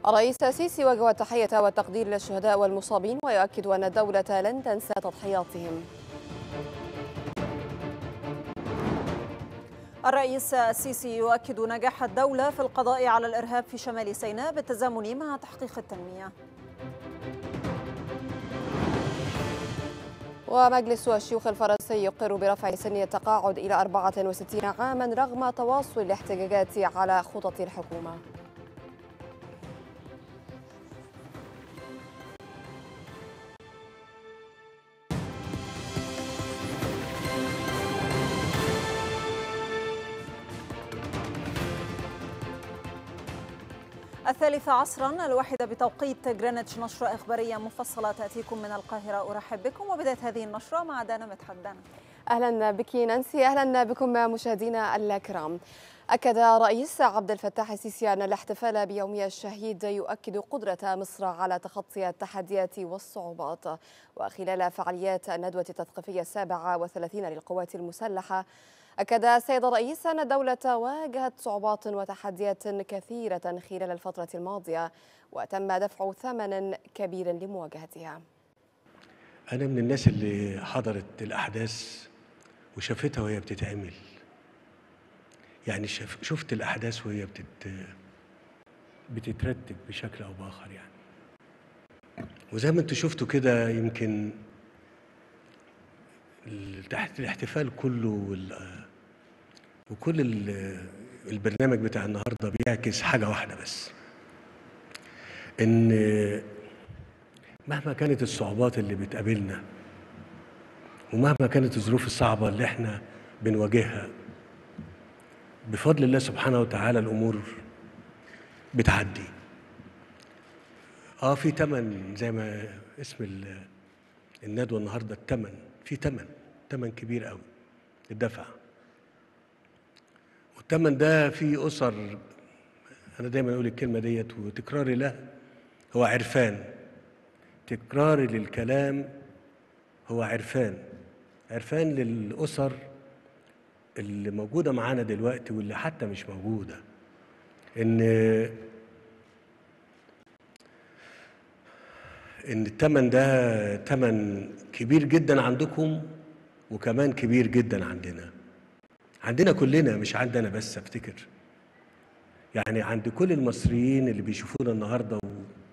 الرئيس السيسي وجه التحية والتقدير للشهداء والمصابين ويؤكد أن الدولة لن تنسى تضحياتهم الرئيس السيسي يؤكد نجاح الدولة في القضاء على الإرهاب في شمال سيناء بالتزامن مع تحقيق التنمية ومجلس الشيوخ الفرنسي يقر برفع سن التقاعد إلى 64 عاما رغم تواصل الاحتجاجات على خطط الحكومة الثالثة عصرا الواحدة بتوقيت جرينتش نشرة إخبارية مفصلة تأتيكم من القاهرة أرحب بكم وبداية هذه النشرة مع دانا مدحت دانا أهلا بك نانسي أهلا بكم مشاهدينا الكرام أكد الرئيس عبد الفتاح السيسي أن الاحتفال بيوم الشهيد يؤكد قدرة مصر على تخطي التحديات والصعوبات وخلال فعاليات الندوة التثقيفية السابعة والثلاثين للقوات المسلحة أكد السيد الرئيس أن الدولة واجهت صعوبات وتحديات كثيرة خلال الفترة الماضية وتم دفع ثمن كبير لمواجهتها أنا من الناس اللي حضرت الأحداث وشافتها وهي بتتعمل يعني شف شفت الأحداث وهي بتت بتترتب بشكل أو بآخر يعني وزي ما انتوا شفتوا كده يمكن الاحتفال كله وال وكل البرنامج بتاع النهارده بيعكس حاجه واحده بس ان مهما كانت الصعوبات اللي بتقابلنا ومهما كانت الظروف الصعبه اللي احنا بنواجهها بفضل الله سبحانه وتعالى الامور بتعدي اه في تمن زي ما اسم الندوه النهارده التمن في تمن تمن كبير قوي الدفع والتمن ده في اسر انا دايما اقول الكلمه ديت وتكراري له هو عرفان تكراري للكلام هو عرفان عرفان للاسر اللي موجوده معانا دلوقتي واللي حتى مش موجوده ان ان الثمن ده ثمن كبير جدا عندكم وكمان كبير جدا عندنا عندنا كلنا مش عندنا بس افتكر يعني عند كل المصريين اللي بيشوفونا النهارده و...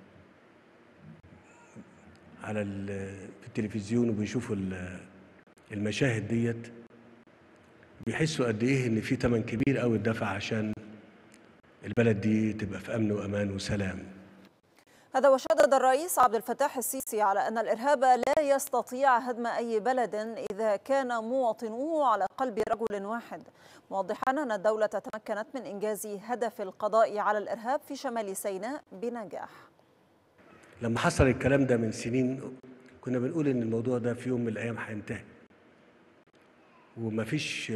على ال... في التلفزيون وبيشوفوا ال... المشاهد ديت بيحسوا قد ايه ان في ثمن كبير قوي اتدفع عشان البلد دي تبقى في امن وامان وسلام هذا وشدد الرئيس عبد الفتاح السيسي على أن الإرهاب لا يستطيع هدم أي بلد إذا كان مواطنوه على قلب رجل واحد موضحا أن الدولة تمكنت من إنجاز هدف القضاء على الإرهاب في شمال سيناء بنجاح لما حصل الكلام ده من سنين كنا بنقول ان الموضوع ده في يوم من الايام هينتهي ومفيش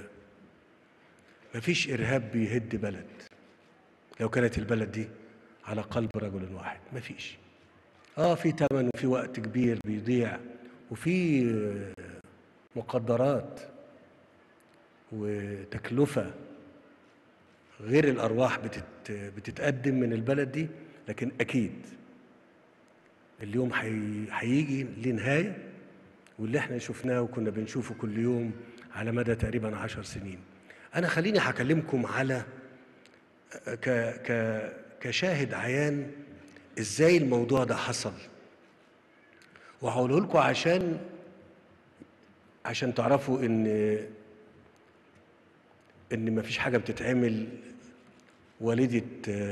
مفيش ارهاب بيهد بلد لو كانت البلد دي على قلب رجل واحد مفيش اه في ثمن وفي وقت كبير بيضيع وفي مقدرات وتكلفة غير الأرواح بتت بتتقدم من البلد دي لكن أكيد اليوم هيجي ليه نهاية واللي احنا شفناه وكنا بنشوفه كل يوم على مدى تقريبا عشر سنين أنا خليني هكلمكم على ك ك كشاهد عيان ازاي الموضوع ده حصل وهقوله لكم عشان عشان تعرفوا ان ان مفيش حاجه بتتعمل والده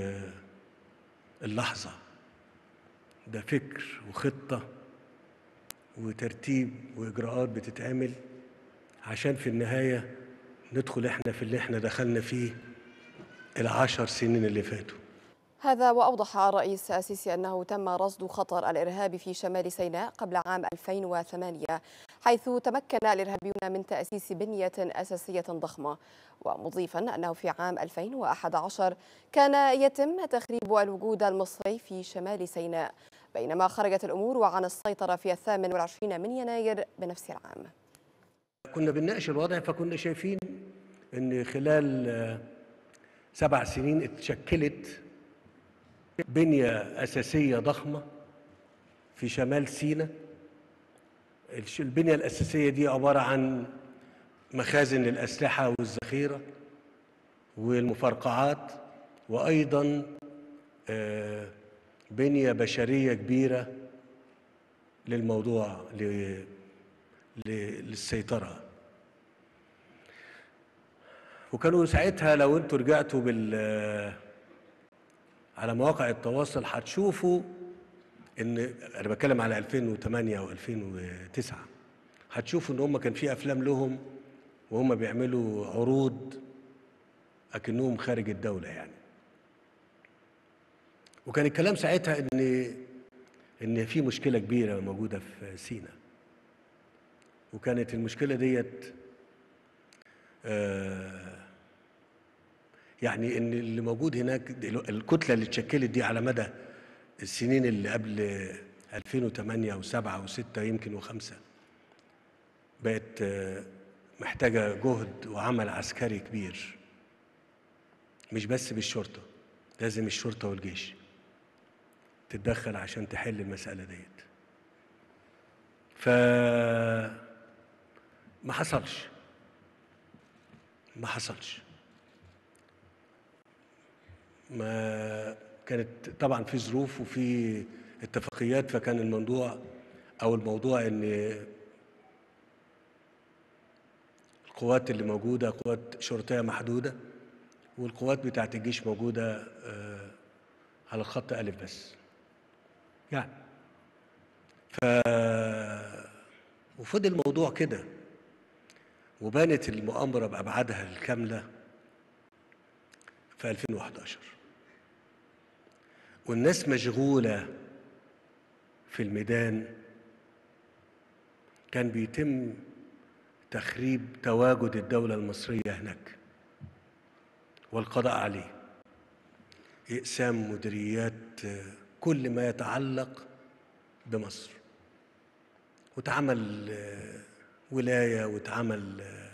اللحظه ده فكر وخطه وترتيب واجراءات بتتعمل عشان في النهايه ندخل احنا في اللي احنا دخلنا فيه العشر سنين اللي فاتوا هذا وأوضح الرئيس السيسي أنه تم رصد خطر الإرهاب في شمال سيناء قبل عام 2008 حيث تمكن الإرهابيون من تأسيس بنية أساسية ضخمة ومضيفا أنه في عام 2011 كان يتم تخريب الوجود المصري في شمال سيناء بينما خرجت الأمور عن السيطرة في الثامن والعشرين من يناير بنفس العام كنا بنناقش الوضع فكنا شايفين ان خلال سبع سنين اتشكلت بنية أساسية ضخمة في شمال سيناء الش- البنية الأساسية دي عبارة عن مخازن للأسلحة والذخيرة والمفرقعات وأيضا آه، بنية بشرية كبيرة للموضوع ل- ل- للسيطرة وكانوا ساعتها لو انتوا رجعتوا بال على مواقع التواصل هتشوفوا ان انا بتكلم على 2008 و 2009 هتشوفوا ان هم كان في افلام لهم وهم بيعملوا عروض اكنهم خارج الدوله يعني وكان الكلام ساعتها ان ان في مشكله كبيره موجوده في سيناء وكانت المشكله ديت آه، يعني ان اللي موجود هناك دلو- الكتله اللي اتشكلت دي على مدى السنين اللي قبل 2008 و7 و6 يمكن و5 بقت آه، محتاجه جهد وعمل عسكري كبير مش بس بالشرطه لازم الشرطه والجيش تتدخل عشان تحل المساله ديت ف ما حصلش ما حصلش ما كانت طبعا في ظروف وفي اتفاقيات فكان الموضوع او الموضوع ان القوات اللي موجوده قوات شرطيه محدوده والقوات بتاعت الجيش موجوده آه، على الخط الف بس يعني ف وفضل الموضوع كده وبانت المؤامرة بأبعادها الكاملة في 2011 والناس مشغولة في الميدان كان بيتم تخريب تواجد الدولة المصرية هناك والقضاء عليه إقسام مديريات آه، كل ما يتعلق بمصر واتعمل آه، ولاية واتعمل آه،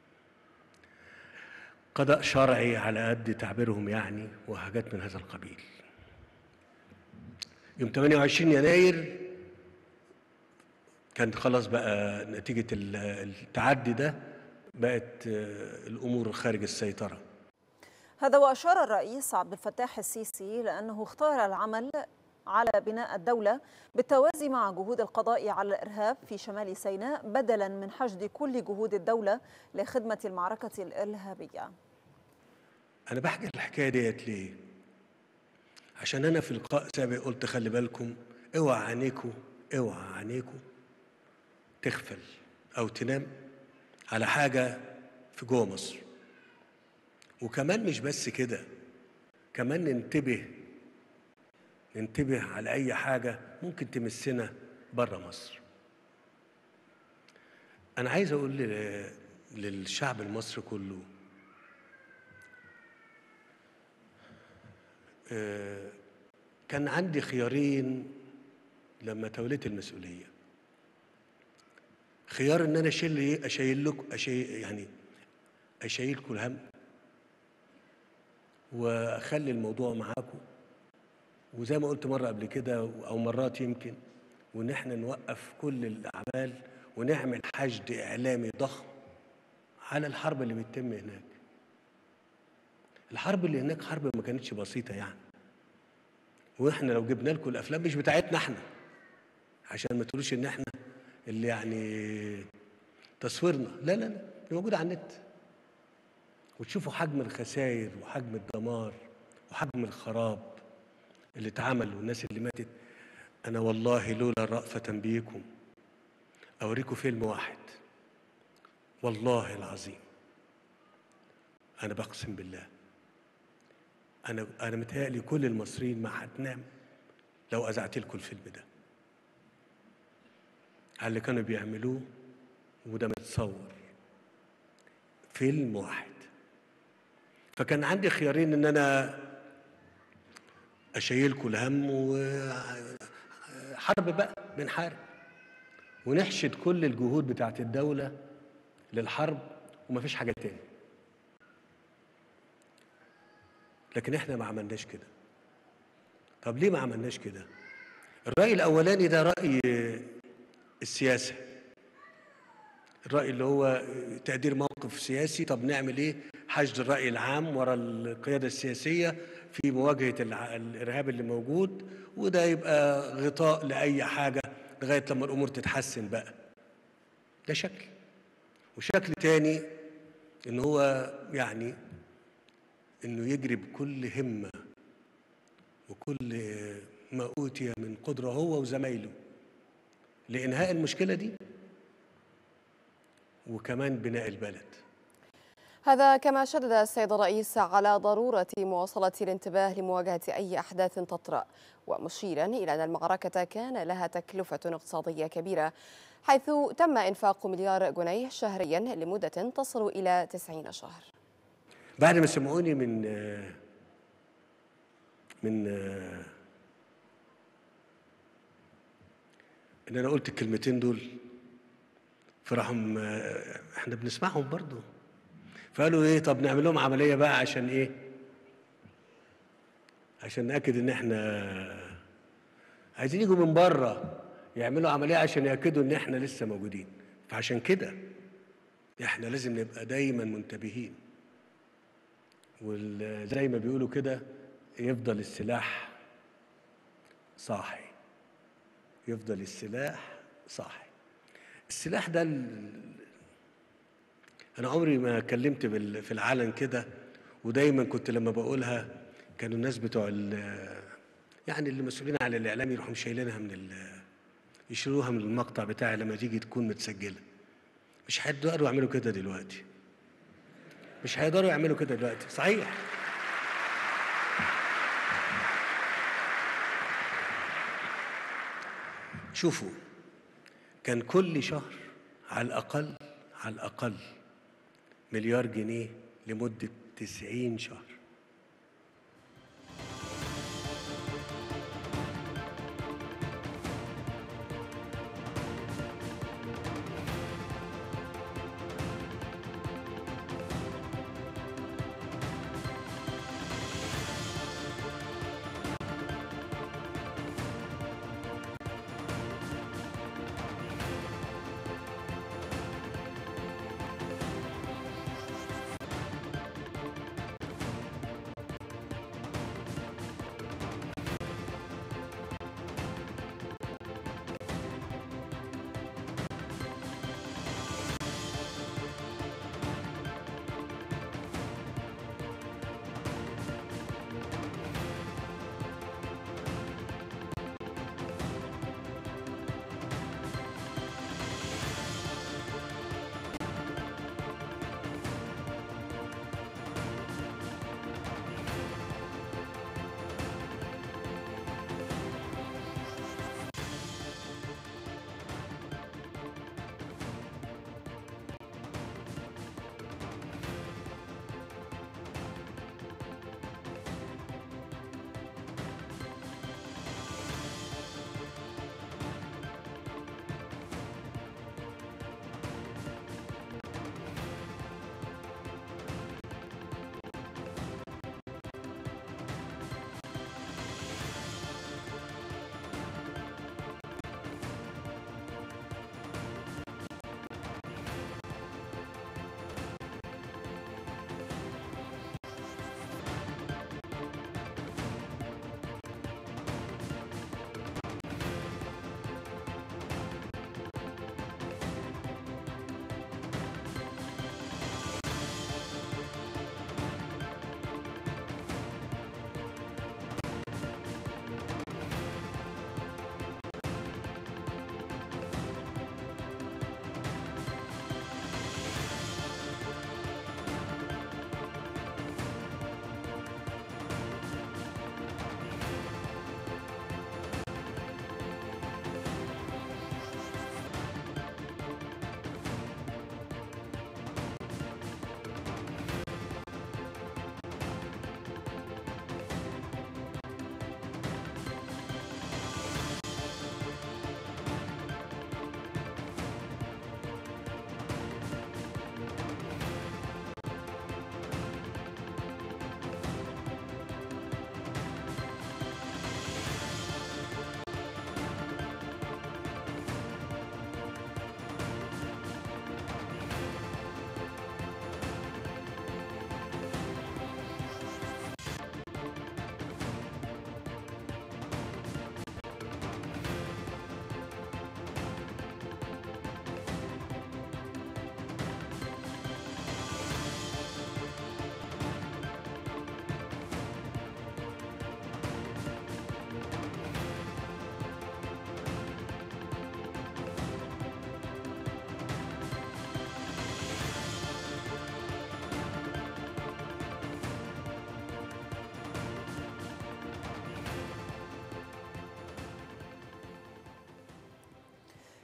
قضاء شرعي على قد تعبيرهم يعني وحاجات من هذا القبيل يوم 28 يناير كان خلاص بقى نتيجة ال- التعدي ده بقت آه، الأمور خارج السيطرة هذا وأشار الرئيس عبد الفتاح السيسي لأنه اختار العمل على بناء الدولة بالتوازي مع جهود القضاء على الإرهاب في شمال سيناء بدلا من حشد كل جهود الدولة لخدمة المعركة الإرهابية أنا بحكي الحكاية ديت ليه؟ عشان أنا في لقاء سابق قلت خلي بالكم اوعى عينيكوا اوعى عينيكوا تغفل أو تنام على حاجة في جوه مصر وكمان مش بس كده كمان ننتبه ننتبه على أي حاجة ممكن تمسنا بره مصر أنا عايز أقول لل- للشعب المصري كله آه، كان عندي خيارين لما توليت المسؤولية خيار ان انا اشيل ايه اشيل لكم أشيل يعني اشيلكم الهم واخلي الموضوع معاكم وزي ما قلت مره قبل كده او مرات يمكن وان احنا نوقف كل الاعمال ونعمل حشد اعلامي ضخم على الحرب اللي بتتم هناك الحرب اللي هناك حرب ما كانتش بسيطه يعني واحنا لو جبنا لكم الافلام مش بتاعتنا احنا عشان ما تقولوش ان احنا اللي يعني تصويرنا لا لا لا دي موجوده على النت وتشوفوا حجم الخسائر وحجم الدمار وحجم الخراب اللي اتعمل والناس اللي ماتت انا والله لولا رأفة بيكم اوريكم فيلم واحد والله العظيم انا بقسم بالله انا انا متهيألي كل المصريين ما هتنام لو اذعت لكم الفيلم ده على اللي كانوا بيعملوه وده متصور فيلم واحد فكان عندي خيارين ان انا اشيلكم الهم وحرب بقى بنحارب ونحشد كل الجهود بتاعت الدولة للحرب ومفيش حاجة تاني لكن احنا ما عملناش كده طب ليه ما عملناش كده الرأي الأولاني ده رأي السياسة الرأي اللي هو تقدير موقف سياسي طب نعمل ايه حشد الرأي العام ورا القيادة السياسية في مواجهة الع- الإرهاب اللي موجود وده يبقى غطاء لأي حاجة لغاية لما الأمور تتحسن بقى ده شكل وشكل تاني إن هو يعني إنه يجري بكل همة وكل ما أوتي من قدرة هو وزمايله لإنهاء المشكلة دي وكمان بناء البلد هذا كما شدد السيد الرئيس على ضرورة مواصلة الانتباه لمواجهة أي أحداث تطرأ ومشيرا إلى أن المعركة كان لها تكلفة اقتصادية كبيرة حيث تم إنفاق مليار جنيه شهريا لمدة تصل إلى 90 شهر بعد ما سمعوني من من ان انا قلت الكلمتين دول فراحوا احنا بنسمعهم برضو فقالوا ايه طب نعمل لهم عمليه بقى عشان ايه عشان ناكد ان احنا عايزين يجوا من بره يعملوا عمليه عشان ياكدوا ان احنا لسه موجودين فعشان كده احنا لازم نبقى دايما منتبهين وزي ما بيقولوا كده يفضل السلاح صاحي يفضل السلاح صاحي السلاح ده ال- انا عمري ما كلمت بال- في العلن كده ودايما كنت لما بقولها كانوا الناس بتوع ال- يعني اللي مسؤولين على الاعلام يروحوا شايلينها من ال- يشيلوها من المقطع بتاعي لما تيجي تكون متسجله مش هيقدروا يعملوا كده دلوقتي مش هيقدروا يعملوا كده دلوقتي صحيح شوفوا كان كل شهر على الأقل على الأقل مليار جنيه لمدة تسعين شهر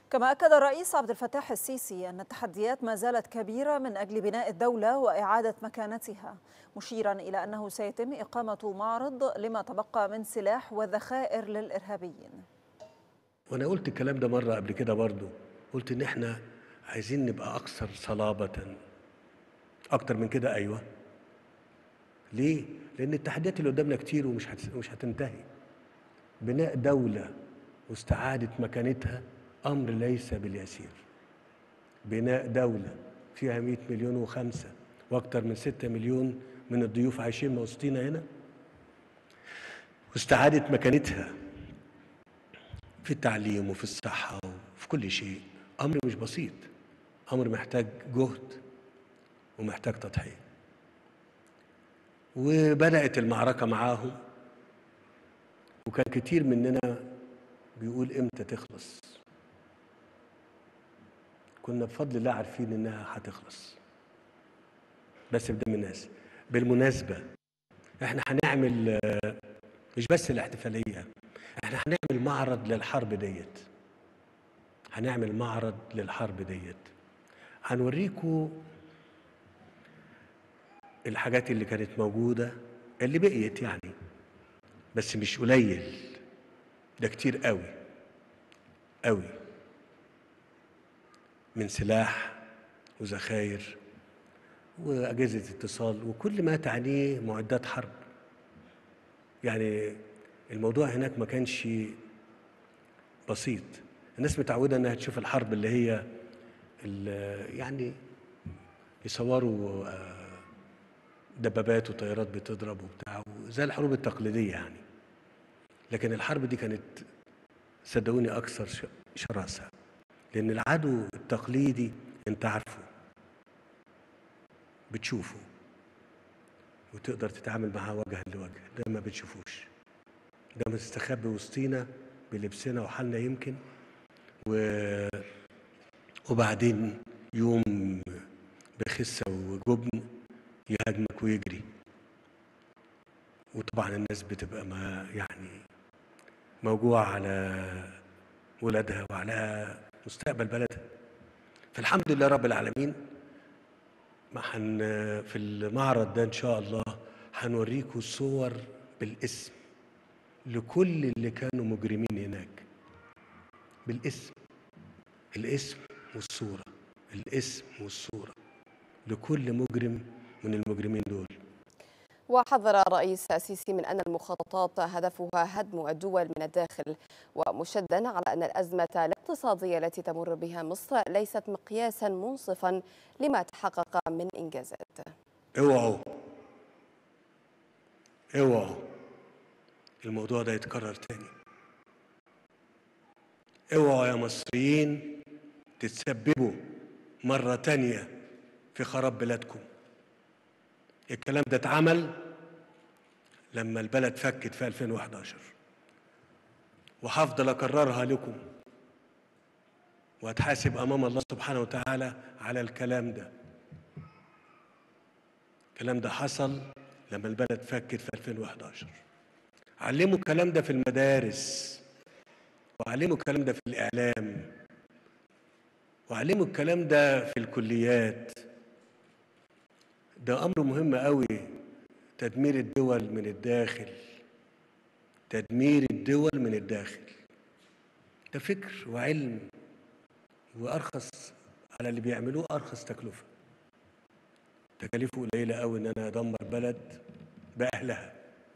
كما أكد الرئيس عبد الفتاح السيسي أن التحديات ما زالت كبيرة من أجل بناء الدولة وإعادة مكانتها مشيرا إلى أنه سيتم إقامة معرض لما تبقى من سلاح وذخائر للإرهابيين وانا قلت الكلام ده مره قبل كده برضو قلت ان احنا عايزين نبقى اكثر صلابه اكتر من كده ايوه ليه لان التحديات اللي قدامنا كتير ومش هت... مش هتنتهي بناء دوله واستعاده مكانتها امر ليس باليسير بناء دوله فيها 100 مليون وخمسه واكتر من 6 مليون من الضيوف عايشين وسطينا هنا واستعاده مكانتها في التعليم وفي الصحة وفي كل شيء أمر مش بسيط أمر محتاج جهد ومحتاج تضحية وبدأت المعركة معاهم وكان كتير مننا بيقول إمتى تخلص كنا بفضل الله عارفين إنها هتخلص بس بدم الناس بالمناسبة إحنا هنعمل آه، مش بس الاحتفالية احنا هنعمل معرض للحرب ديت هنعمل معرض للحرب ديت هنوريكم الحاجات اللي كانت موجودة اللي بقيت يعني بس مش قليل ده كتير قوي قوي من سلاح وذخاير وأجهزة اتصال وكل ما تعنيه معدات حرب يعني الموضوع هناك ما كانش بسيط الناس متعودة انها تشوف الحرب اللي هي ال- يعني يصوروا آه، دبابات وطيارات بتضرب وبتاع زي الحروب التقليدية يعني لكن الحرب دي كانت صدقوني أكثر ش- شراسة لأن العدو التقليدي أنت عارفه بتشوفه وتقدر تتعامل معاه وجها لوجه ده ما بتشوفوش ده مستخبي وسطينا بلبسنا وحالنا يمكن و... وبعدين يوم بخسة وجبن يهاجمك ويجري وطبعا الناس بتبقى ما يعني موجوعة على ولادها وعلى مستقبل بلدها فالحمد لله رب العالمين ما حن في المعرض ده ان شاء الله هنوريكم صور بالاسم لكل اللي كانوا مجرمين هناك بالاسم الاسم والصورة الاسم والصورة لكل مجرم من المجرمين دول وحذر الرئيس السيسي من أن المخططات هدفها هدم الدول من الداخل ومشددا على أن الأزمة الاقتصادية التي تمر بها مصر ليست مقياسا منصفا لما تحقق من إنجازات اوعوا اوعوا الموضوع ده يتكرر تاني اوعوا يا مصريين تتسببوا مرة تانية في خراب بلادكم الكلام ده اتعمل لما البلد فكت في 2011 وهفضل اكررها لكم واتحاسب امام الله سبحانه وتعالى على الكلام ده الكلام ده حصل لما البلد فكت في 2011 علموا الكلام ده في المدارس وعلموا الكلام ده في الإعلام وعلموا الكلام ده في الكليات ده أمر مهم قوي تدمير الدول من الداخل تدمير الدول من الداخل ده فكر وعلم وأرخص على اللي بيعملوه أرخص تكلفة تكاليفه قليلة قوي إن أنا أدمر بلد بأهلها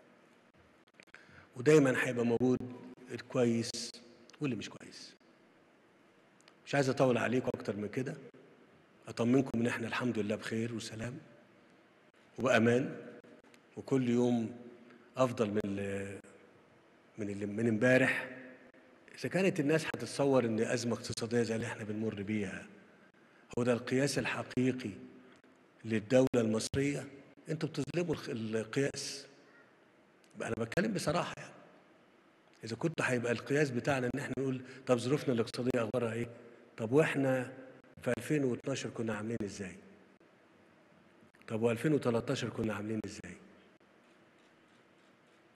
ودايما هيبقى موجود الكويس واللي مش كويس مش عايز اطول عليكم اكتر من كده اطمنكم ان احنا الحمد لله بخير وسلام وامان وكل يوم افضل من ال- من اللي من امبارح اذا كانت الناس هتتصور ان ازمه اقتصاديه زي اللي احنا بنمر بيها هو ده القياس الحقيقي للدوله المصريه انتوا بتظلموا الخ- القياس بقى انا بتكلم بصراحه يعني اذا كنت هيبقى القياس بتاعنا ان احنا نقول طب ظروفنا الاقتصاديه اخبارها ايه طب واحنا في 2012 كنا عاملين ازاي طب و2013 كنا عاملين ازاي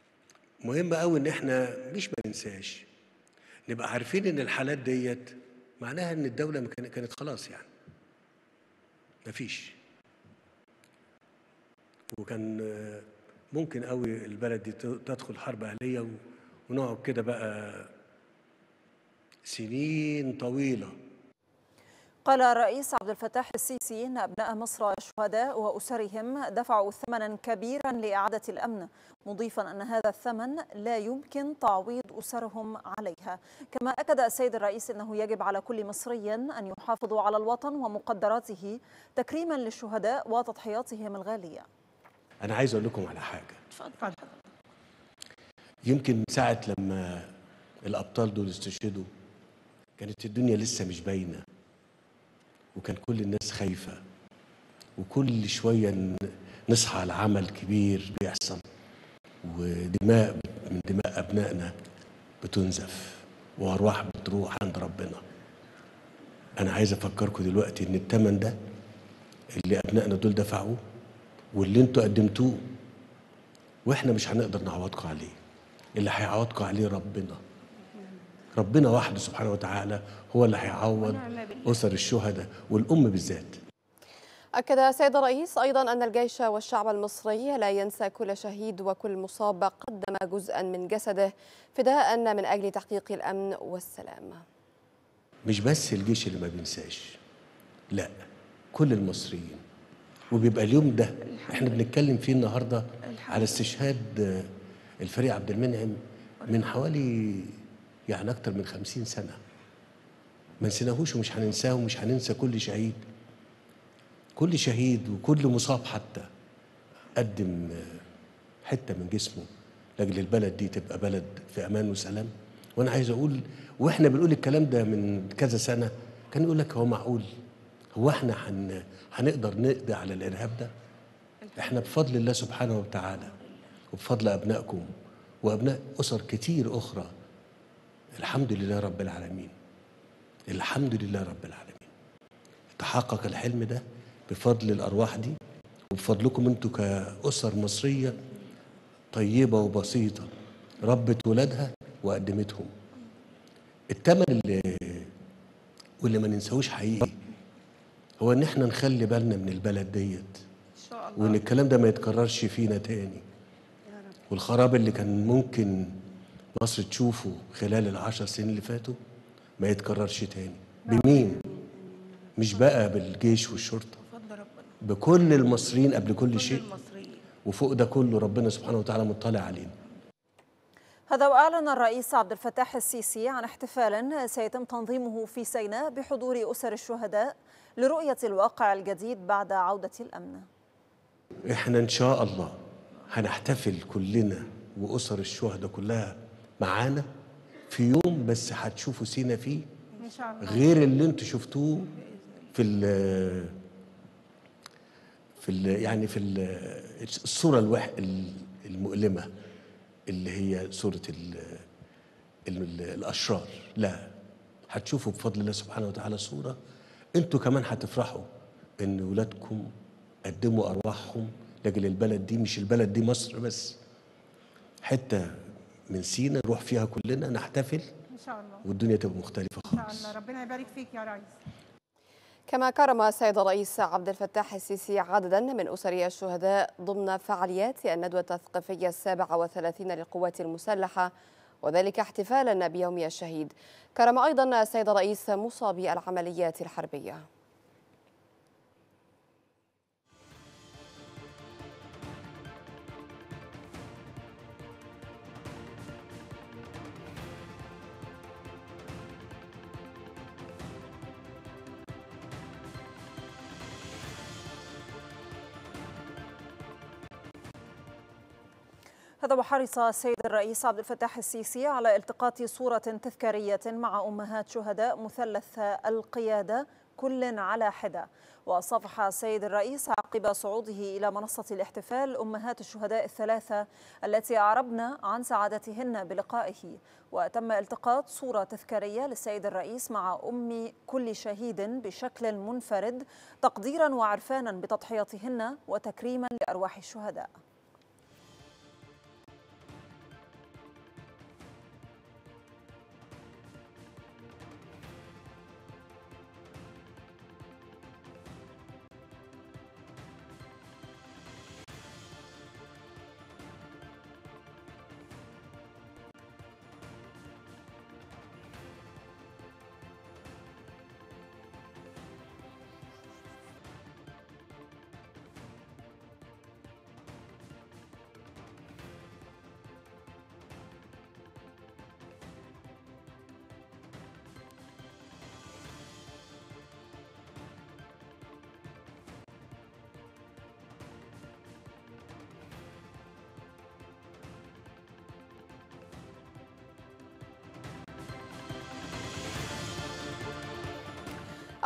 مهم قوي ان احنا مش ما ننساش نبقى عارفين ان الحالات ديت معناها ان الدوله ما كان- كانت خلاص يعني مفيش وكان آه، ممكن قوي البلد دي ت- تدخل حرب اهليه و- ونقعد كده بقى سنين طويله قال الرئيس عبد الفتاح السيسي ان ابناء مصر الشهداء واسرهم دفعوا ثمنا كبيرا لاعاده الامن مضيفا ان هذا الثمن لا يمكن تعويض اسرهم عليها كما اكد السيد الرئيس انه يجب على كل مصري ان يحافظوا على الوطن ومقدراته تكريما للشهداء وتضحياتهم الغاليه انا عايز اقول لكم على حاجه اتفضل يمكن ساعة لما الأبطال دول استشهدوا كانت الدنيا لسه مش باينة وكان كل الناس خايفة وكل شوية ن- نصحى على عمل كبير بيحصل ودماء من دماء أبنائنا بتنزف وأرواح بتروح عند ربنا أنا عايز أفكركم دلوقتي إن التمن ده اللي أبنائنا دول دفعوه واللي انتوا قدمتوه واحنا مش هنقدر نعوضكم عليه اللي هيعوضكم عليه ربنا ربنا وحده سبحانه وتعالى هو اللي هيعوض اسر الشهداء والام بالذات أكد السيد الرئيس أيضا أن الجيش والشعب المصري لا ينسى كل شهيد وكل مصاب قدم جزءا من جسده فداء من أجل تحقيق الأمن والسلام مش بس الجيش اللي ما بينساش لا كل المصريين وبيبقى اليوم ده احنا بنتكلم فيه النهارده على استشهاد آه، الفريق عبد المنعم من حوالي يعني اكتر من خمسين سنه ما نسيناهوش ومش هننساه ومش هننسى كل شهيد كل شهيد وكل مصاب حتى قدم آه، حته من جسمه لاجل البلد دي تبقى بلد في امان وسلام وانا عايز اقول واحنا بنقول الكلام ده من كذا سنه كان يقول لك هو معقول هو احنا هن هنقدر نقضي على الارهاب ده احنا بفضل الله سبحانه وتعالى وبفضل ابنائكم وابناء اسر كتير اخرى الحمد لله رب العالمين الحمد لله رب العالمين تحقق الحلم ده بفضل الارواح دي وبفضلكم انتوا كاسر مصريه طيبه وبسيطه ربت ولادها وقدمتهم التمن اللي واللي ما ننساهوش حقيقي هو ان احنا نخلي بالنا من البلد ديت ان شاء الله وان الكلام ده ما يتكررش فينا تاني والخراب اللي كان ممكن مصر تشوفه خلال العشر سنين اللي فاتوا ما يتكررش تاني بمين مش بقى بالجيش والشرطة بفضل ربنا بكل المصريين قبل كل كل شيء المصريين وفوق ده كله ربنا سبحانه وتعالى مطلع علينا هذا وأعلن الرئيس عبد الفتاح السيسي عن احتفال سيتم تنظيمه في سيناء بحضور أسر الشهداء لرؤية الواقع الجديد بعد عودة الأمن احنا ان شاء الله هنحتفل كلنا واسر الشهداء كلها معانا في يوم بس هتشوفوا سينا فيه ان شاء الله غير اللي انتوا شفتوه في ال في ال يعني في ال الصوره الوح المؤلمه اللي هي صوره ال ال الاشرار لا هتشوفوا بفضل الله سبحانه وتعالى صوره انتوا كمان هتفرحوا ان ولادكم قدموا ارواحهم لاجل البلد دي مش البلد دي مصر بس حته من سينا نروح فيها كلنا نحتفل ان شاء الله والدنيا تبقى مختلفه ان شاء خالص الله ربنا يبارك فيك يا ريس كما كرم السيد الرئيس عبد الفتاح السيسي عددا من أسر الشهداء ضمن فعاليات الندوة الثقافية السابعة والثلاثين للقوات المسلحة وذلك احتفالا بيوم الشهيد كرم أيضا السيد الرئيس مصابي العمليات الحربية هذا وحرص السيد الرئيس عبد الفتاح السيسي على التقاط صورة تذكارية مع أمهات شهداء مثلث القيادة كل على حدة وصافح السيد الرئيس عقب صعوده إلى منصة الاحتفال أمهات الشهداء الثلاثة التي أعربن عن سعادتهن بلقائه وتم التقاط صورة تذكارية للسيد الرئيس مع أم كل شهيد بشكل منفرد تقديرا وعرفانا بتضحياتهن وتكريما لأرواح الشهداء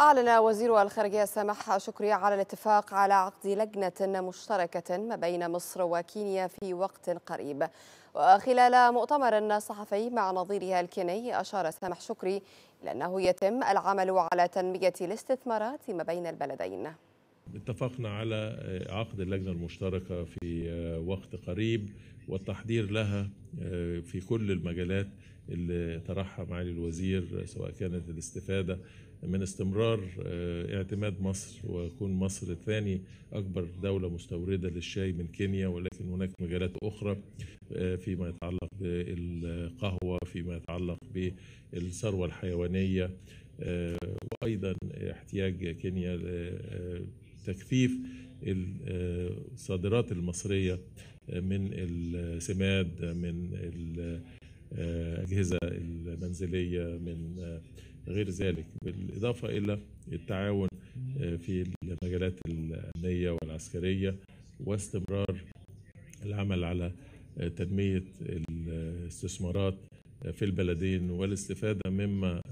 أعلن وزير الخارجية سامح شكري على الاتفاق على عقد لجنة مشتركة ما بين مصر وكينيا في وقت قريب وخلال مؤتمر صحفي مع نظيره الكيني أشار سامح شكري إلى أنه يتم العمل على تنمية الاستثمارات ما بين البلدين اتفقنا على عقد اللجنة المشتركة في وقت قريب والتحضير لها في كل المجالات اللي طرحها معالي الوزير سواء كانت الاستفادة من استمرار اعتماد مصر ويكون مصر ثاني أكبر دولة مستوردة للشاي من كينيا ولكن هناك مجالات أخرى فيما يتعلق بالقهوة فيما يتعلق بالثروة الحيوانية وأيضا احتياج كينيا تكثيف الصادرات المصرية من السماد من الأجهزة المنزلية من غير ذلك بالإضافة إلى التعاون في المجالات الأمنية والعسكرية واستمرار العمل على تنمية الاستثمارات في البلدين والاستفادة مما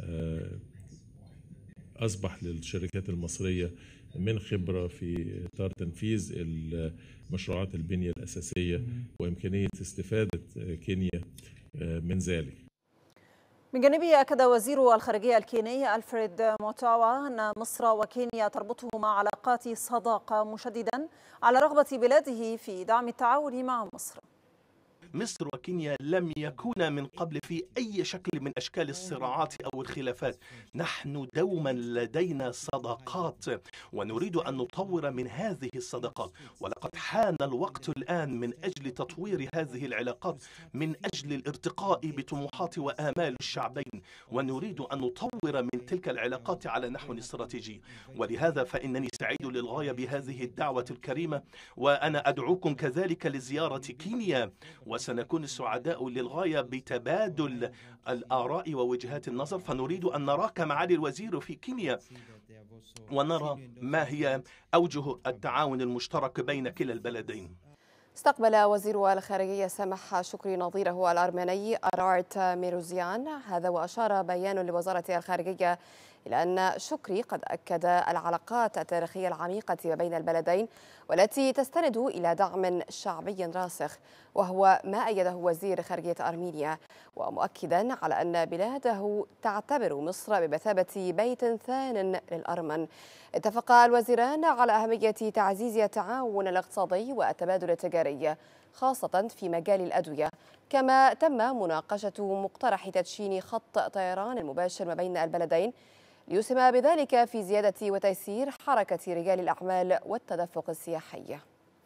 أصبح للشركات المصرية من خبرة في إطار تنفيذ مشروعات البنية الأساسية وإمكانية استفادة كينيا من ذلك من جانبه أكد وزير الخارجية الكيني ألفريد موتاوا أن مصر وكينيا تربطهما علاقات صداقة مشددا على رغبة بلاده في دعم التعاون مع مصر مصر وكينيا لم يكونا من قبل في أي شكل من أشكال الصراعات أو الخلافات نحن دوما لدينا صداقات ونريد أن نطور من هذه الصداقات ولقد حان الوقت الآن من أجل تطوير هذه العلاقات من أجل الارتقاء بطموحات وآمال الشعبين ونريد أن نطور من تلك العلاقات على نحو استراتيجي ولهذا فإنني سعيد للغاية بهذه الدعوة الكريمة وأنا أدعوكم كذلك لزيارة كينيا وسنكون سعداء للغاية بتبادل الآراء ووجهات النظر فنريد أن نراك معالي الوزير في كينيا ونرى ما هي أوجه التعاون المشترك بين كلا البلدين استقبل وزير الخارجية سمح شكري نظيره الأرمني أرارت ميروزيان هذا وأشار بيان لوزارة الخارجية إلى أن شكري قد أكد العلاقات التاريخية العميقة ما بين البلدين والتي تستند إلى دعم شعبي راسخ وهو ما أيده وزير خارجية أرمينيا ومؤكدا على أن بلاده تعتبر مصر بمثابة بيت ثان للأرمن اتفق الوزيران على أهمية تعزيز التعاون الاقتصادي والتبادل التجاري خاصة في مجال الأدوية كما تم مناقشة مقترح تدشين خط طيران المباشر ما بين البلدين ليسهم بذلك في زيادة وتيسير حركة رجال الأعمال والتدفق السياحي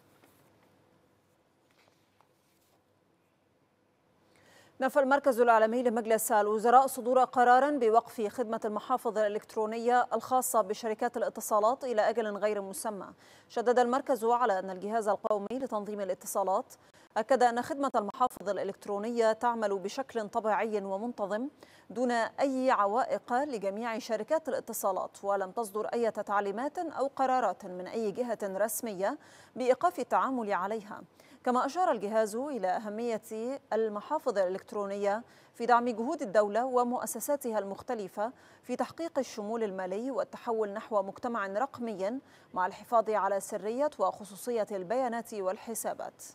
نفى المركز العالمي لمجلس الوزراء صدور قرارا بوقف خدمة المحافظ الإلكترونية الخاصة بشركات الاتصالات إلى أجل غير مسمى شدد المركز على أن الجهاز القومي لتنظيم الاتصالات أكد أن خدمة المحافظ الإلكترونية تعمل بشكل طبيعي ومنتظم دون أي عوائق لجميع شركات الاتصالات ولم تصدر أي تعليمات أو قرارات من أي جهة رسمية بإيقاف التعامل عليها كما أشار الجهاز إلى أهمية المحافظ الإلكترونية في دعم جهود الدولة ومؤسساتها المختلفة في تحقيق الشمول المالي والتحول نحو مجتمع رقمي مع الحفاظ على سرية وخصوصية البيانات والحسابات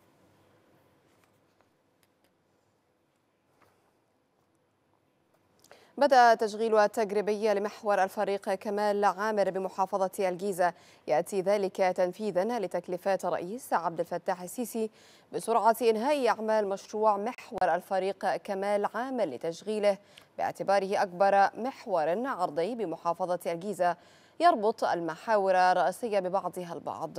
بدأ تشغيل التجريبي لمحور الفريق كمال عامر بمحافظة الجيزة يأتي ذلك تنفيذا لتكليفات الرئيس عبد الفتاح السيسي بسرعة إنهاء أعمال مشروع محور الفريق كمال عامر لتشغيله باعتباره أكبر محور عرضي بمحافظة الجيزة يربط المحاور الرئيسية ببعضها البعض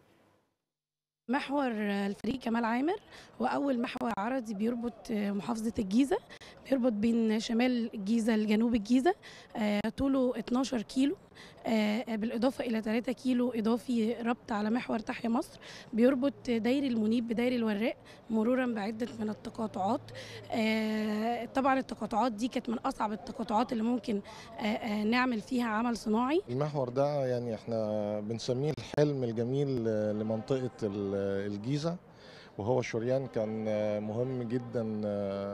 محور الفريق كمال عامر هو أول محور عرضي بيربط محافظة الجيزة بيربط بين شمال الجيزة لجنوب الجيزة طوله 12 كيلو بالإضافة إلى 3 كيلو إضافي ربط على محور تحيا مصر بيربط داير المنيب بداير الوراق مرورا بعدة من التقاطعات طبعا التقاطعات دي كانت من أصعب التقاطعات اللي ممكن نعمل فيها عمل صناعي المحور ده يعني احنا بنسميه الحلم الجميل لمنطقة الجيزة وهو شريان كان مهم جدا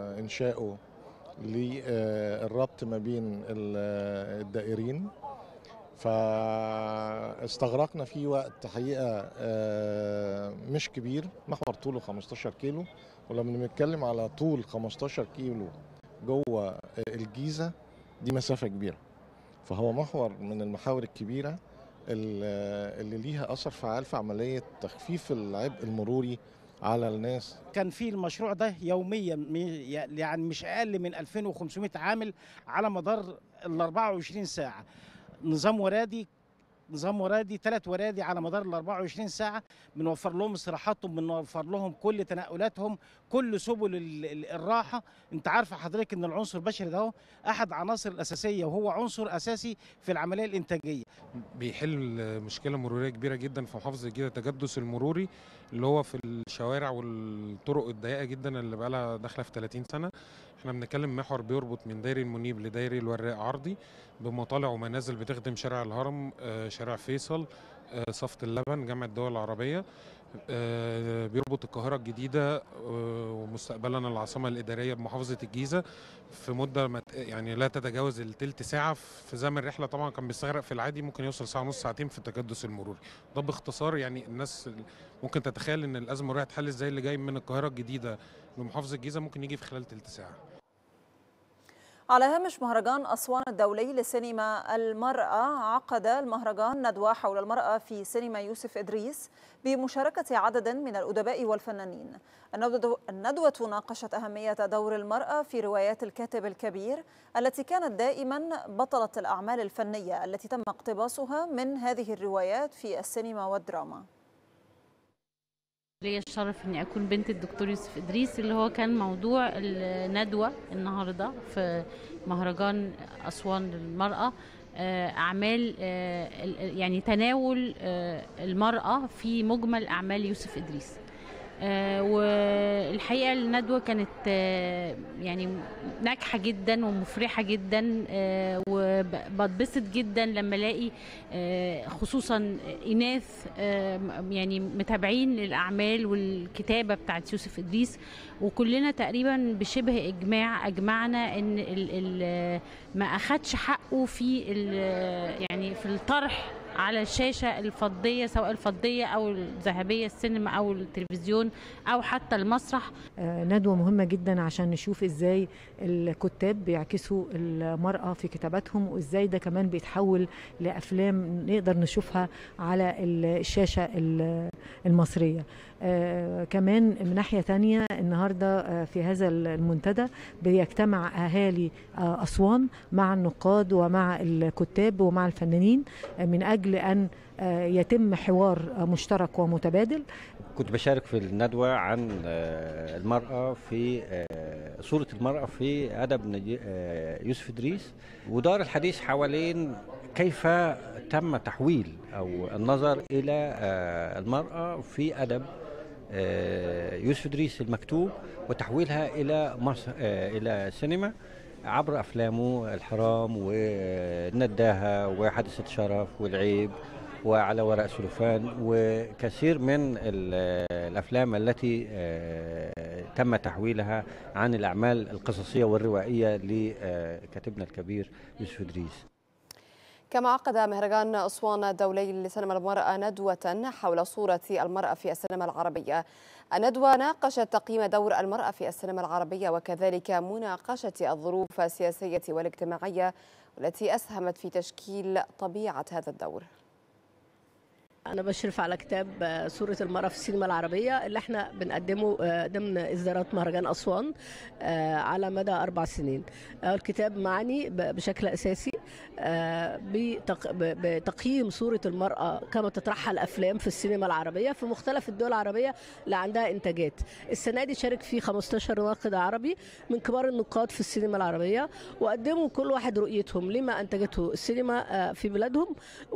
إنشاؤه للربط ما بين الدائرين فاستغرقنا فيه وقت حقيقة آه، مش كبير محور طوله 15 كيلو ولما بنتكلم على طول 15 كيلو جوه الجيزة دي مسافة كبيرة فهو محور من المحاور الكبيرة اللي اللي ليها أثر فعال في عملية تخفيف العبء المروري على الناس كان في المشروع ده يوميا مي- يعني مش اقل من 2500 عامل على مدار ال 24 ساعه نظام ورادي نظام ورادي ثلاث ورادي على مدار ال 24 ساعه بنوفر لهم استراحاتهم بنوفر لهم كل تنقلاتهم كل سبل ال- ال- الراحه انت عارفه حضرتك ان العنصر البشري ده هو احد عناصر الاساسيه وهو عنصر اساسي في العمليه الانتاجيه بيحل مشكلة مرورية كبيرة جدا في محافظة الجيزة التجدس المروري اللي هو في الشوارع والطرق الضيقة جدا اللي بقالها داخلة في 30 سنة احنا بنتكلم محور بيربط من دايري المنيب لدايري الوراق عرضي بمطالع ومنازل بتخدم شارع الهرم آه، شارع فيصل آه، صفة اللبن جامعة الدول العربية آه، بيربط القاهرة الجديدة آه، ومستقبلا العاصمة الإدارية بمحافظة الجيزة في مدة ما ت- يعني لا تتجاوز التلت ساعة في زمن الرحلة طبعا كان بيستغرق في العادي ممكن يوصل ساعة ونص ساعتين في التجدس المروري ده باختصار يعني الناس ممكن تتخيل ان الأزمة المرورية هتحل ازاي اللي جاي من القاهرة الجديدة لمحافظة الجيزة ممكن يجي في خلال تلت ساعة على هامش مهرجان أسوان الدولي لسينما المرأة عقد المهرجان ندوة حول المرأة في سينما يوسف إدريس بمشاركة عدد من الأدباء والفنانين الندوة الندوة ناقشت أهمية دور المرأة في روايات الكاتب الكبير التي كانت دائما بطلة الأعمال الفنية التي تم اقتباسها من هذه الروايات في السينما والدراما ليا الشرف اني اكون بنت الدكتور يوسف ادريس اللي هو كان موضوع الندوه النهارده في مهرجان اسوان للمراه آه، اعمال آه، ال- يعني تناول آه، المراه في مجمل اعمال يوسف ادريس آه، والحقيقه الندوه كانت آه، يعني ناجحه جدا ومفرحه جدا آه، وبتبسط جدا لما الاقي آه، خصوصا اناث آه، م- يعني متابعين للاعمال والكتابه بتاعت يوسف ادريس وكلنا تقريبا بشبه اجماع اجمعنا ان ال ال ما اخدش حقه في ال- يعني في الطرح على الشاشه الفضيه سواء الفضيه او الذهبيه السينما او التلفزيون او حتى المسرح آه، ندوة مهمة جدا عشان نشوف ازاي الكتاب بيعكسوا المرأة في كتاباتهم وازاي ده كمان بيتحول لأفلام نقدر نشوفها على الشاشة ال- المصرية آه كمان من ناحية تانية النهاردة آه في هذا المنتدى بيجتمع أهالي آه أسوان مع النقاد ومع الكتاب ومع الفنانين آه من أجل أن آه يتم حوار آه مشترك ومتبادل كنت بشارك في الندوة عن آه، المرأة في آه، صورة المرأة في أدب نجي- آه، يوسف إدريس ودار الحديث حوالين كيف تم تحويل أو النظر إلى آه، المرأة في أدب آه، يوسف إدريس المكتوب وتحويلها إلى مصر آه، إلى سينما عبر أفلامه الحرام والنداهة وحادثة شرف والعيب وعلى ورق سلوفان وكثير من ال- الافلام التي آه، تم تحويلها عن الاعمال القصصيه والروائيه لكاتبنا الكبير يوسف ادريس كما عقد مهرجان أسوان الدولي لسينما المرأة ندوة حول صورة المرأة في السينما العربية الندوة ناقشت تقييم دور المرأة في السينما العربية وكذلك مناقشة الظروف السياسية والاجتماعية والتي أسهمت في تشكيل طبيعة هذا الدور أنا بشرف على كتاب آه، صورة المرأة في السينما العربية اللي احنا بنقدمه آه، ضمن إصدارات مهرجان أسوان آه، على مدى أربع سنين آه، الكتاب معني ب- بشكل أساسي آه، بتق- ب- بتقييم صورة المرأة كما تطرحها الأفلام في السينما العربية في مختلف الدول العربية اللي عندها إنتاجات السنة دي شارك فيه 15 ناقد عربي من كبار النقاد في السينما العربية وقدموا كل واحد رؤيتهم لما أنتجته السينما آه، في بلادهم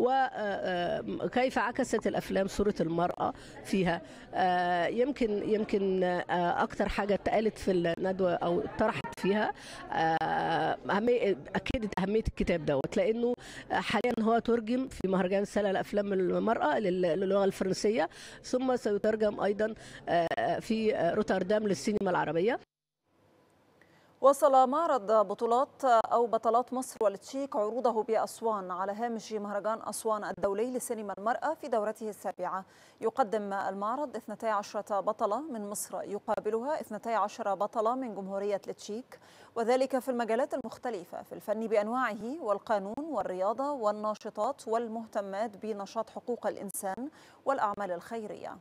وكيف عكست الافلام صوره المراه فيها آه، يمكن يمكن آه، اكتر حاجه اتقالت في الندوه او اتطرحت فيها آه، أهمية اكدت اهميه الكتاب دوت لانه حاليا هو ترجم في مهرجان سنه الافلام المراه لل- للغه الفرنسيه ثم سيترجم ايضا آه، في روتردام للسينما العربيه وصل معرض بطولات أو بطلات مصر والتشيك عروضه بأسوان على هامش مهرجان أسوان الدولي لسينما المرأة في دورته السابعة يقدم المعرض 12 بطلة من مصر يقابلها 12 بطلة من جمهورية التشيك وذلك في المجالات المختلفة في الفن بأنواعه والقانون والرياضة والناشطات والمهتمات بنشاط حقوق الإنسان والأعمال الخيرية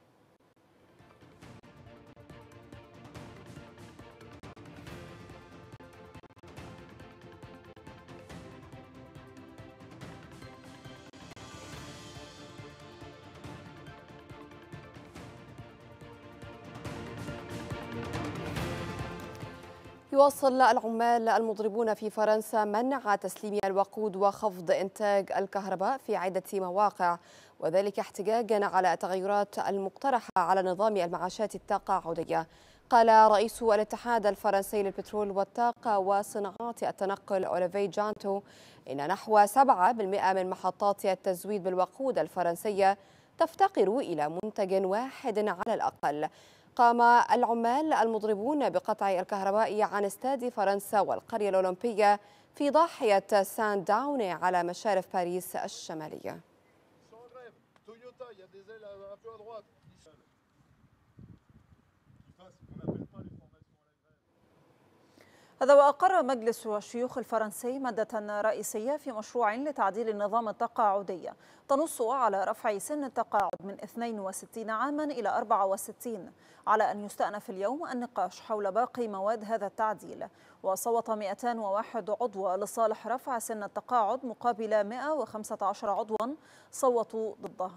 يواصل العمال المضربون في فرنسا منع تسليم الوقود وخفض إنتاج الكهرباء في عدة مواقع وذلك احتجاجا على التغيرات المقترحة على نظام المعاشات التقاعدية قال رئيس الاتحاد الفرنسي للبترول والطاقة وصناعات التنقل أوليفي جانتو إن نحو 7% من محطات التزويد بالوقود الفرنسية تفتقر إلى منتج واحد على الأقل قام العمال المضربون بقطع الكهرباء عن استاد فرنسا والقرية الأولمبية في ضاحية سان داوني على مشارف باريس الشمالية هذا وأقر مجلس الشيوخ الفرنسي مادة رئيسية في مشروع لتعديل النظام التقاعدي تنص على رفع سن التقاعد من 62 عاما إلى 64 على أن يستأنف اليوم النقاش حول باقي مواد هذا التعديل وصوت 201 عضو لصالح رفع سن التقاعد مقابل 115 عضوا صوتوا ضده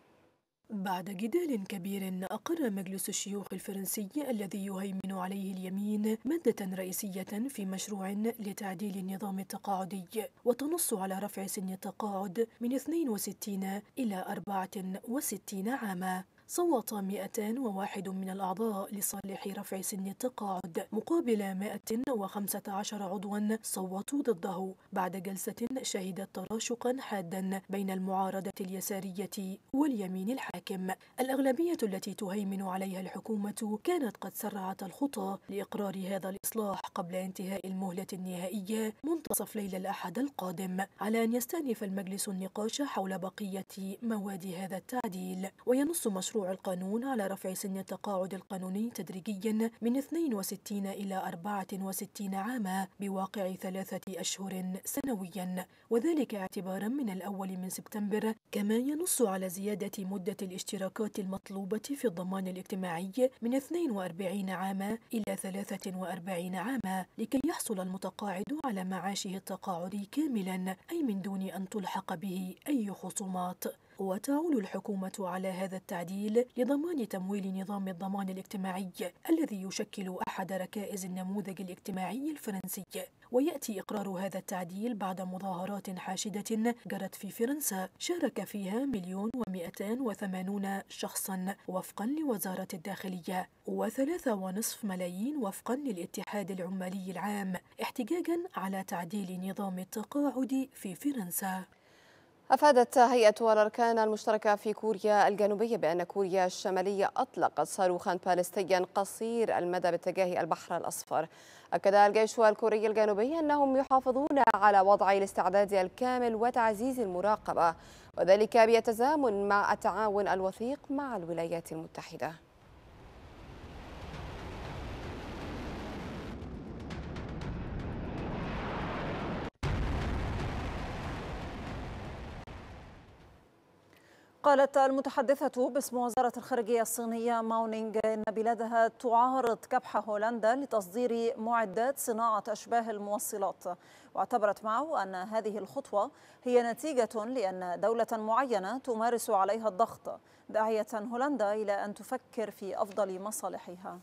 بعد جدال كبير أقر مجلس الشيوخ الفرنسي الذي يهيمن عليه اليمين مادة رئيسية في مشروع لتعديل النظام التقاعدي وتنص على رفع سن التقاعد من 62 إلى 64 عاما صوت 201 من الأعضاء لصالح رفع سن التقاعد مقابل 115 عضوا صوتوا ضده بعد جلسة شهدت تراشقا حادا بين المعارضة اليسارية واليمين الحاكم الأغلبية التي تهيمن عليها الحكومة كانت قد سرعت الخطى لإقرار هذا الإصلاح قبل انتهاء المهلة النهائية منتصف ليلة الأحد القادم على أن يستأنف المجلس النقاش حول بقية مواد هذا التعديل وينص مشروع القانون على رفع سن التقاعد القانوني تدريجيا من 62 إلى 64 عاما بواقع ثلاثة أشهر سنويا وذلك اعتبارا من الأول من سبتمبر كما ينص على زيادة مدة الاشتراكات المطلوبة في الضمان الاجتماعي من 42 عاما إلى 43 عاما لكي يحصل المتقاعد على معاشه التقاعدي كاملا أي من دون أن تلحق به أي خصومات وتعول الحكومة على هذا التعديل لضمان تمويل نظام الضمان الاجتماعي الذي يشكل أحد ركائز النموذج الاجتماعي الفرنسي ويأتي إقرار هذا التعديل بعد مظاهرات حاشدة جرت في فرنسا شارك فيها مليون ومئتان وثمانون شخصا وفقا لوزارة الداخلية وثلاثة ونصف ملايين وفقا للاتحاد العمالي العام احتجاجا على تعديل نظام التقاعد في فرنسا أفادت هيئة الأركان المشتركة في كوريا الجنوبية بأن كوريا الشمالية أطلقت صاروخا باليستيا قصير المدى باتجاه البحر الأصفر أكد الجيش الكوري الجنوبي أنهم يحافظون على وضع الاستعداد الكامل وتعزيز المراقبة وذلك بيتزامن مع التعاون الوثيق مع الولايات المتحدة قالت المتحدثة باسم وزارة الخارجية الصينية ماونينغ إن بلادها تعارض كبح هولندا لتصدير معدات صناعة أشباه الموصلات واعتبرت معه أن هذه الخطوة هي نتيجة لأن دولة معينة تمارس عليها الضغط داعية هولندا إلى أن تفكر في أفضل مصالحها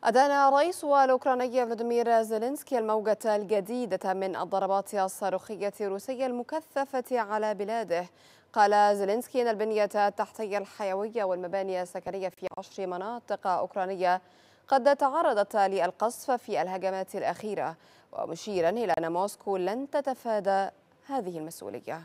أدان رئيس الأوكراني فلاديمير زيلينسكي الموجة الجديدة من الضربات الصاروخية الروسية المكثفة على بلاده قال زيلينسكي أن البنية التحتية الحيوية والمباني السكنية في عشر مناطق أوكرانية قد تعرضت للقصف في الهجمات الأخيرة ومشيرا إلى أن موسكو لن تتفادى هذه المسؤولية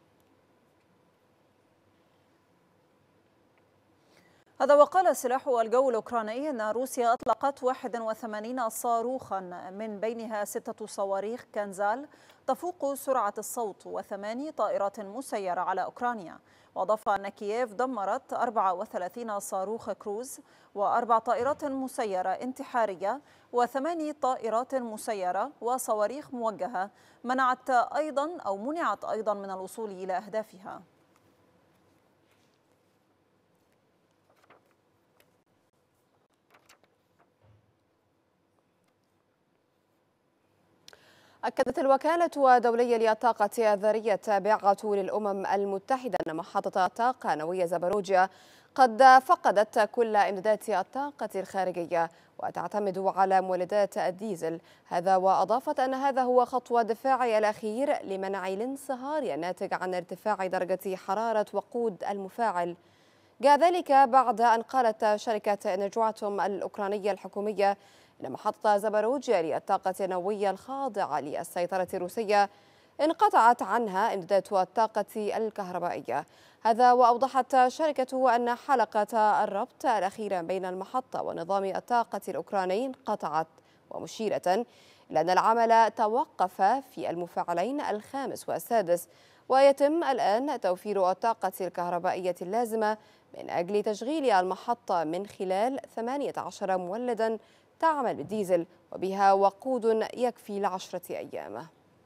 هذا وقال سلاح الجو الأوكراني أن روسيا أطلقت 81 صاروخا من بينها ستة صواريخ كنزال تفوق سرعة الصوت وثماني طائرات مسيرة على أوكرانيا وأضاف أن كييف دمرت 34 صاروخ كروز وأربع طائرات مسيرة انتحارية وثماني طائرات مسيرة وصواريخ موجهة منعت أيضا أو منعت أيضا من الوصول إلى أهدافها أكدت الوكالة الدولية للطاقة الذرية التابعة للأمم المتحدة أن محطة الطاقة نووية زاباروجيا قد فقدت كل إمدادات الطاقة الخارجية وتعتمد على مولدات الديزل هذا وأضافت أن هذا هو خطوة دفاعي الأخير لمنع الانصهار الناتج عن ارتفاع درجة حرارة وقود المفاعل جاء ذلك بعد أن قالت شركة نجواتوم الأوكرانية الحكومية إن محطة زبروجيا للطاقة النووية الخاضعة للسيطرة الروسية انقطعت عنها إمدادات الطاقة الكهربائية هذا وأوضحت الشركة أن حلقة الربط الأخيرة بين المحطة ونظام الطاقة الأوكراني انقطعت ومشيرة إلى أن العمل توقف في المفاعلين الخامس والسادس ويتم الآن توفير الطاقة الكهربائية اللازمة من أجل تشغيل المحطة من خلال 18 مولدا تعمل بالديزل وبها وقود يكفي لعشرة أيام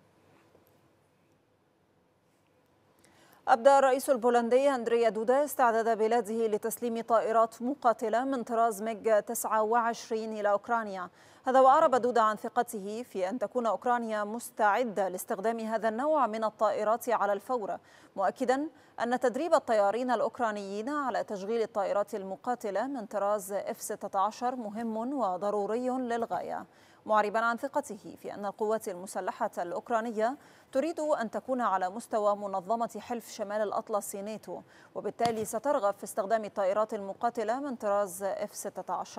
أبدى الرئيس البولندي أندريا دودا استعداد بلاده لتسليم طائرات مقاتلة من طراز ميج 29 إلى أوكرانيا هذا وأعرب دودا عن ثقته في أن تكون أوكرانيا مستعدة لاستخدام هذا النوع من الطائرات على الفور مؤكدا أن تدريب الطيارين الأوكرانيين على تشغيل الطائرات المقاتلة من طراز F-16 مهم وضروري للغاية معربا عن ثقته في أن القوات المسلحة الأوكرانية تريد أن تكون على مستوى منظمة حلف شمال الأطلسي ناتو وبالتالي سترغب في استخدام الطائرات المقاتلة من طراز F-16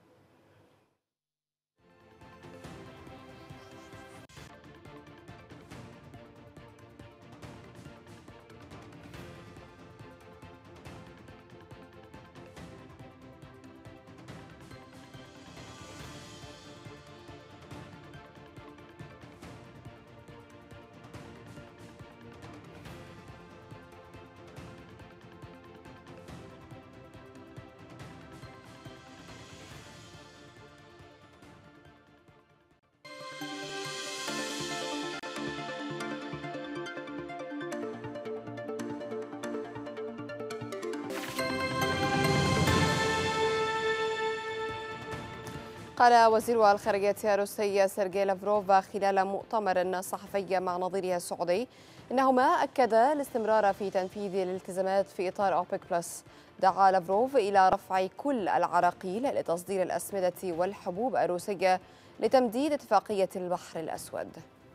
قال وزير الخارجية الروسي سيرجي لافروف خلال مؤتمر صحفي مع نظيره السعودي إنهما أكدا الاستمرار في تنفيذ الالتزامات في إطار أوبك بلس دعا لافروف إلى رفع كل العراقيل لتصدير الأسمدة والحبوب الروسية لتمديد اتفاقية البحر الأسود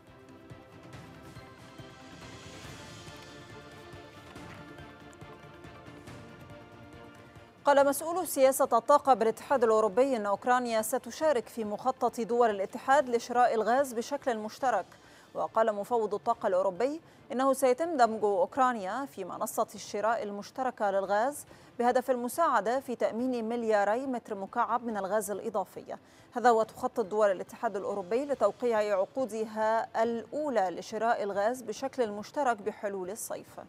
قال مسؤول سياسة الطاقة بالاتحاد الأوروبي أن أوكرانيا ستشارك في مخطط دول الاتحاد لشراء الغاز بشكل مشترك وقال مفوض الطاقة الأوروبي إنه سيتم دمج أوكرانيا في منصة الشراء المشتركة للغاز بهدف المساعدة في تأمين ملياري متر مكعب من الغاز الإضافي هذا وتخطط دول الاتحاد الأوروبي لتوقيع عقودها الأولى لشراء الغاز بشكل مشترك بحلول الصيف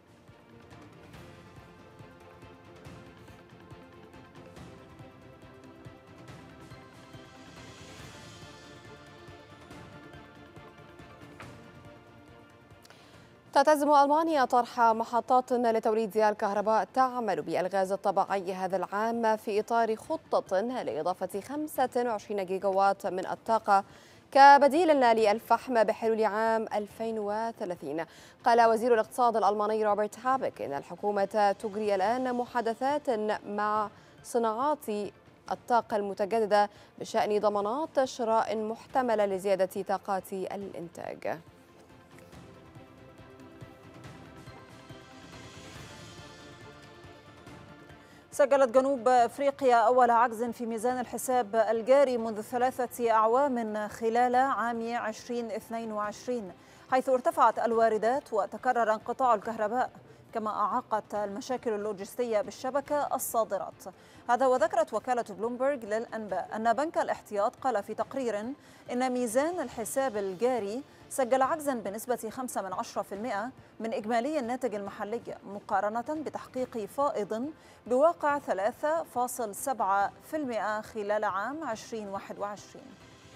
تعتزم ألمانيا طرح محطات لتوليد الكهرباء تعمل بالغاز الطبيعي هذا العام في إطار خطة لإضافة 25 جيجاوات من الطاقة كبديل للفحم بحلول عام 2030 قال وزير الاقتصاد الألماني روبرت هابك إن الحكومة تجري الآن محادثات مع صناعات الطاقة المتجددة بشأن ضمانات شراء محتملة لزيادة طاقات الإنتاج سجلت جنوب افريقيا اول عجز في ميزان الحساب الجاري منذ ثلاثه اعوام خلال عام 2022 حيث ارتفعت الواردات وتكرر انقطاع الكهرباء كما اعاقت المشاكل اللوجستيه بالشبكه الصادرات هذا وذكرت وكاله بلومبرج للانباء ان بنك الاحتياط قال في تقرير ان ميزان الحساب الجاري سجل عجزا بنسبة 5 من 10% من إجمالي الناتج المحلي مقارنة بتحقيق فائض بواقع 3.7% خلال عام 2021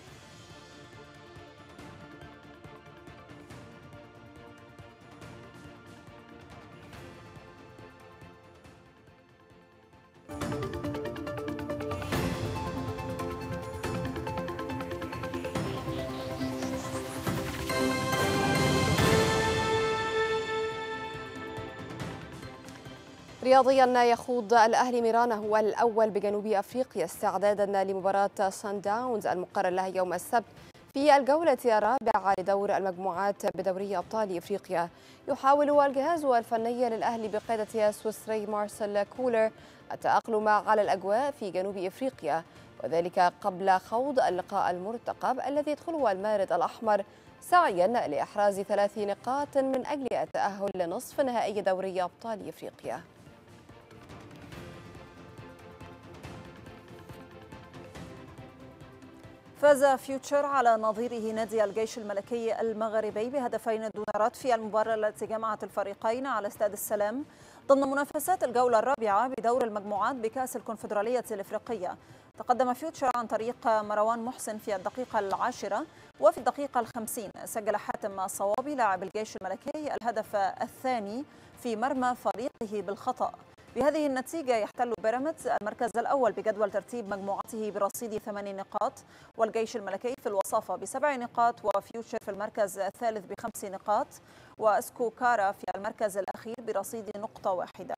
رياضيا يخوض الأهلي ميرانه الأول بجنوب أفريقيا استعدادا لمباراة سان داونز المقرر لها يوم السبت في الجولة الرابعة لدور المجموعات بدوري أبطال إفريقيا يحاول الجهاز الفني للأهلي بقيادة السويسري مارسيل كولر التأقلم على الأجواء في جنوب إفريقيا وذلك قبل خوض اللقاء المرتقب الذي يدخله المارد الأحمر سعيا لإحراز ثلاث نقاط من أجل التأهل لنصف نهائي دوري أبطال إفريقيا فاز فيوتشر على نظيره نادي الجيش الملكي المغربي بهدفين دونرات في المباراة التي جمعت الفريقين على استاد السلام ضمن منافسات الجولة الرابعة بدور المجموعات بكأس الكونفدرالية الإفريقية تقدم فيوتشر عن طريق مروان محسن في الدقيقة العاشرة وفي الدقيقة الخمسين سجل حاتم الصوابي لاعب الجيش الملكي الهدف الثاني في مرمى فريقه بالخطأ بهذه النتيجة يحتل بيراميدز المركز الأول بجدول ترتيب مجموعته برصيد ثمان نقاط والجيش الملكي في الوصافة بسبع نقاط وفيوتشر في المركز الثالث بخمس نقاط وأسكو كارا في المركز الأخير برصيد نقطة واحدة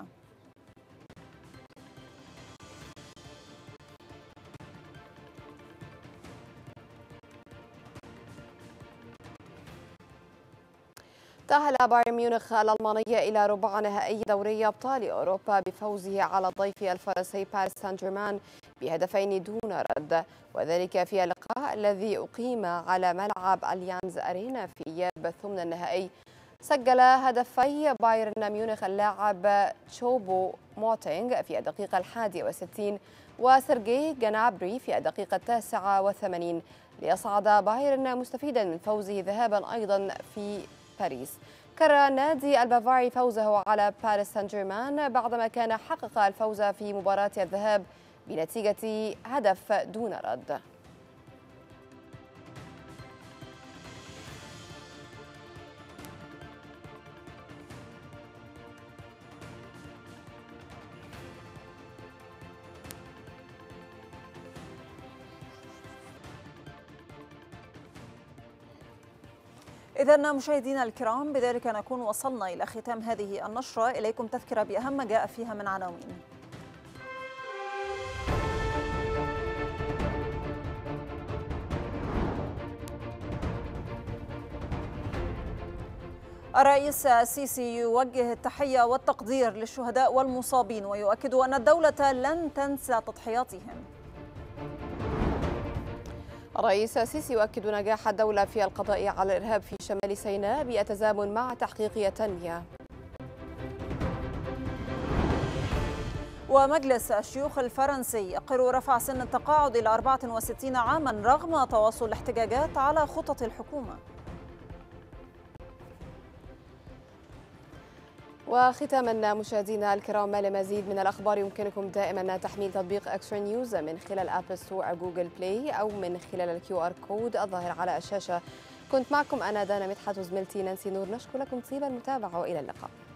تأهل بايرن ميونخ الألماني إلى ربع نهائي دوري أبطال أوروبا بفوزه على الضيف الفرنسي باريس سان جيرمان بهدفين دون رد وذلك في اللقاء الذي أقيم على ملعب أليانز أرينا في إياب ثمن النهائي سجل هدفي بايرن ميونخ اللاعب تشوبو موتينغ في الدقيقة الحادية والستين وسيرجي جنابري في الدقيقة التاسعة والثمانين ليصعد بايرن مستفيدا من فوزه ذهابا أيضا في باريس كرر نادي البافاري فوزه على باريس سان جيرمان بعدما كان حقق الفوز في مباراة الذهاب بنتيجة هدف دون رد إذا مشاهدينا الكرام بذلك نكون وصلنا إلى ختام هذه النشرة إليكم تذكرة بأهم ما جاء فيها من عناوين الرئيس السيسي يوجه التحية والتقدير للشهداء والمصابين ويؤكد أن الدولة لن تنسى تضحياتهم الرئيس السيسي يؤكد نجاح الدولة في القضاء على الإرهاب في شمال سيناء بالتزامن مع تحقيق التنمية ومجلس الشيوخ الفرنسي يقر رفع سن التقاعد إلى 64 عاما رغم تواصل الاحتجاجات على خطط الحكومة وختاما مشاهدينا الكرام لمزيد من الأخبار يمكنكم دائما تحميل تطبيق اكسترا نيوز من خلال ابل ستور أو جوجل بلاي أو من خلال الكيو ار كود الظاهر على الشاشة كنت معكم أنا دانا مدحت وزميلتي نانسي نور نشكر لكم طيب المتابعة وإلى اللقاء